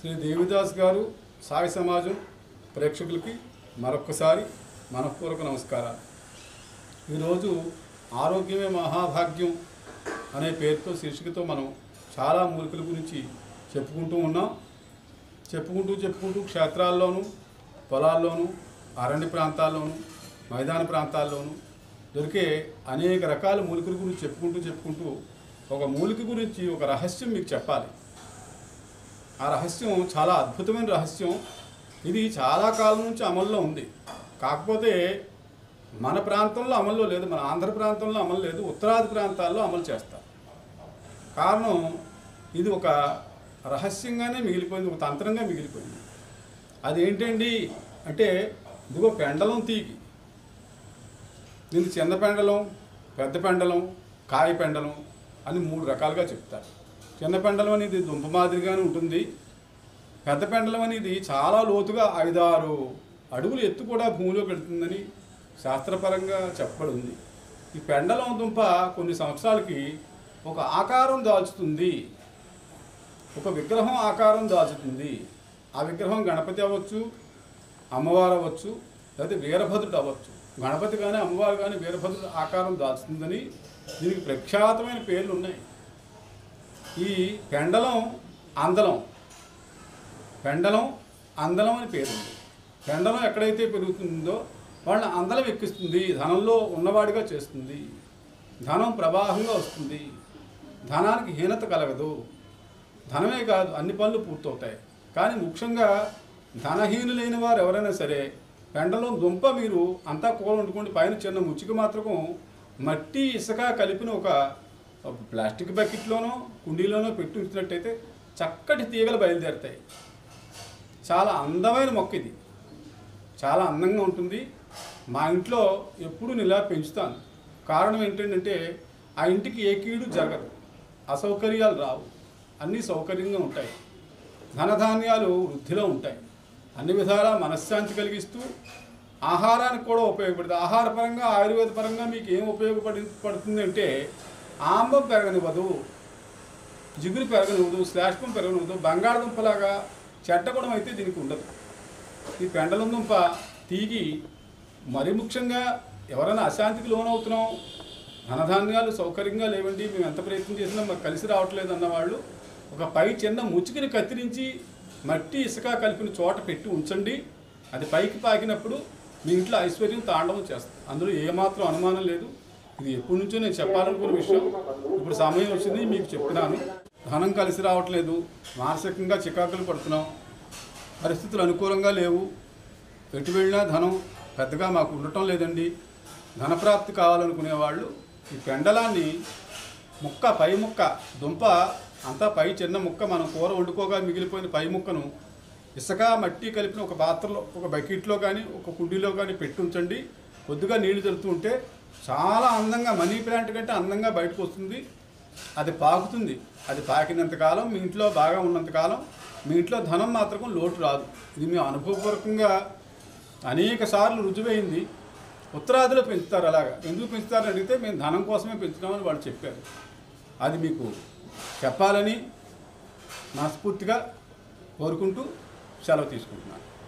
శ్రీ దేవిదాస్ గారు సాయి సమాజం ప్రేక్షకులకి మరొక్కసారి మనఃపూర్వక నమస్కారాలు ఈరోజు ఆరోగ్యమే మహాభాగ్యం అనే పేరుతో శీర్షికతో మనం చాలా మూలికల గురించి చెప్పుకుంటూ ఉన్నాం చెప్పుకుంటూ చెప్పుకుంటూ క్షేత్రాల్లోనూ పొలాల్లోనూ అరణ్య ప్రాంతాల్లోనూ మైదాన ప్రాంతాల్లోనూ దొరికే అనేక రకాల మూలికల గురించి చెప్పుకుంటూ చెప్పుకుంటూ ఒక మూలిక గురించి ఒక రహస్యం మీకు చెప్పాలి ఆ రహస్యం చాలా అద్భుతమైన రహస్యం ఇది చాలా కాలం నుంచి అమల్లో ఉంది కాకపోతే మన ప్రాంతంలో అమల్లో లేదు మన ఆంధ్ర ప్రాంతంలో అమలు లేదు ఉత్తరాది ప్రాంతాల్లో అమలు చేస్తారు కారణం ఇది ఒక రహస్యంగానే మిగిలిపోయింది ఒక తంత్రంగా మిగిలిపోయింది అది ఏంటండి అంటే ఇదిగో పెండలం తీగి దీనికి చిన్న పెండలం పెద్ద పెండలం కాయ పెండలం అని మూడు రకాలుగా చెప్తారు చిన్న పెండలం అనేది దుంప మాదిరిగానే ఉంటుంది పెద్ద పెండలం అనేది చాలా లోతుగా ఐదారు అడుగులు ఎత్తు కూడా భూమిలో పెడుతుందని శాస్త్రపరంగా చెప్పబడి ఉంది ఈ పెండలం దుంప కొన్ని సంవత్సరాలకి ఒక ఆకారం దాల్చుతుంది ఒక విగ్రహం ఆకారం దాల్చుతుంది ఆ విగ్రహం గణపతి అవ్వచ్చు అమ్మవారు అవ్వచ్చు లేకపోతే వీరభద్రుడు అవ్వచ్చు గణపతి కానీ అమ్మవారు కానీ వీరభద్రుడు ఆకారం దాల్చుతుందని దీనికి ప్రఖ్యాతమైన పేర్లు ఉన్నాయి ఈ పెండలం అందలం పెండలం అందలం అని పేరు ఉంది పెండలం ఎక్కడైతే పెరుగుతుందో వాళ్ళని అందలం ఎక్కిస్తుంది ధనంలో ఉన్నవాడిగా చేస్తుంది ధనం ప్రవాహంగా వస్తుంది ధనానికి హీనత కలగదు ధనమే కాదు అన్ని పనులు పూర్తవుతాయి కానీ ముఖ్యంగా ధనహీనులైన వారు ఎవరైనా సరే పెండలం దుంప మీరు అంతా కూర వండుకోండి పైన చిన్న ముచ్చిక మాత్రకం మట్టి ఇసుక కలిపిన ఒక ఒక ప్లాస్టిక్ బకెట్లోనో కుండీలోనో పెట్టి ఉంచినట్టయితే చక్కటి తీగలు బయలుదేరుతాయి చాలా అందమైన మొక్క ఇది చాలా అందంగా ఉంటుంది మా ఇంట్లో ఎప్పుడు నేను ఇలా పెంచుతాను కారణం ఏంటంటే ఆ ఇంటికి ఏ కీడు జరగదు అసౌకర్యాలు రావు అన్నీ సౌకర్యంగా ఉంటాయి ధనధాన్యాలు వృద్ధిలో ఉంటాయి అన్ని విధాలా మనశ్శాంతి కలిగిస్తూ ఆహారానికి కూడా ఉపయోగపడుతుంది ఆహారపరంగా ఆయుర్వేద పరంగా మీకు ఏం ఉపయోగపడి పడుతుంది అంటే ఆంబం పెరగనివ్వదు జిగురు పెరగనివ్వదు శ్లాష్పం పెరగనివ్వదు బంగాళదుంపలాగా చెడ్డ గుణం అయితే దీనికి ఉండదు ఈ పెండలం దుంప తీగి మరి ముఖ్యంగా ఎవరైనా అశాంతికి లోనవుతున్నాం ధనధాన్యాలు సౌకర్యంగా లేవండి మేము ఎంత ప్రయత్నం చేసినా మాకు కలిసి రావట్లేదు అన్నవాళ్ళు ఒక పై చిన్న ముచ్చుకిని కత్తిరించి మట్టి ఇసుక కలిపిన చోట పెట్టి ఉంచండి అది పైకి పాకినప్పుడు మీ ఇంట్లో ఐశ్వర్యం తాండవం చేస్తుంది అందులో ఏమాత్రం అనుమానం లేదు ఇది ఎప్పటి నుంచో నేను చెప్పాలనుకున్న విషయం ఇప్పుడు సమయం వచ్చింది మీకు చెప్తున్నాను ధనం కలిసి రావట్లేదు మానసికంగా చికాకులు పడుతున్నాం పరిస్థితులు అనుకూలంగా లేవు ఎటు వెళ్ళినా ధనం పెద్దగా మాకు ఉండటం లేదండి ధనప్రాప్తి కావాలనుకునే వాళ్ళు ఈ పెండలాన్ని ముక్క పై ముక్క దుంప అంతా పై చిన్న ముక్క మనం కూర వండుకోగా మిగిలిపోయిన పై ముక్కను ఇసుక మట్టి కలిపిన ఒక పాత్రలో ఒక బకెట్లో కానీ ఒక కుండీలో కానీ పెట్టి ఉంచండి కొద్దిగా నీళ్లు జరుగుతూ ఉంటే చాలా అందంగా మనీ ప్లాంట్ కంటే అందంగా బయటకు వస్తుంది అది పాకుతుంది అది పాకినంత కాలం మీ ఇంట్లో బాగా ఉన్నంత కాలం మీ ఇంట్లో ధనం మాత్రం లోటు రాదు ఇది మేము అనుభవపూర్వకంగా అనేక సార్లు రుజువైంది ఉత్తరాదిలో పెంచుతారు అలాగా ఎందుకు పెంచుతారని అడిగితే మేము ధనం కోసమే పెంచుతామని వాళ్ళు చెప్పారు అది మీకు చెప్పాలని మనస్ఫూర్తిగా కోరుకుంటూ సెలవు తీసుకుంటున్నాను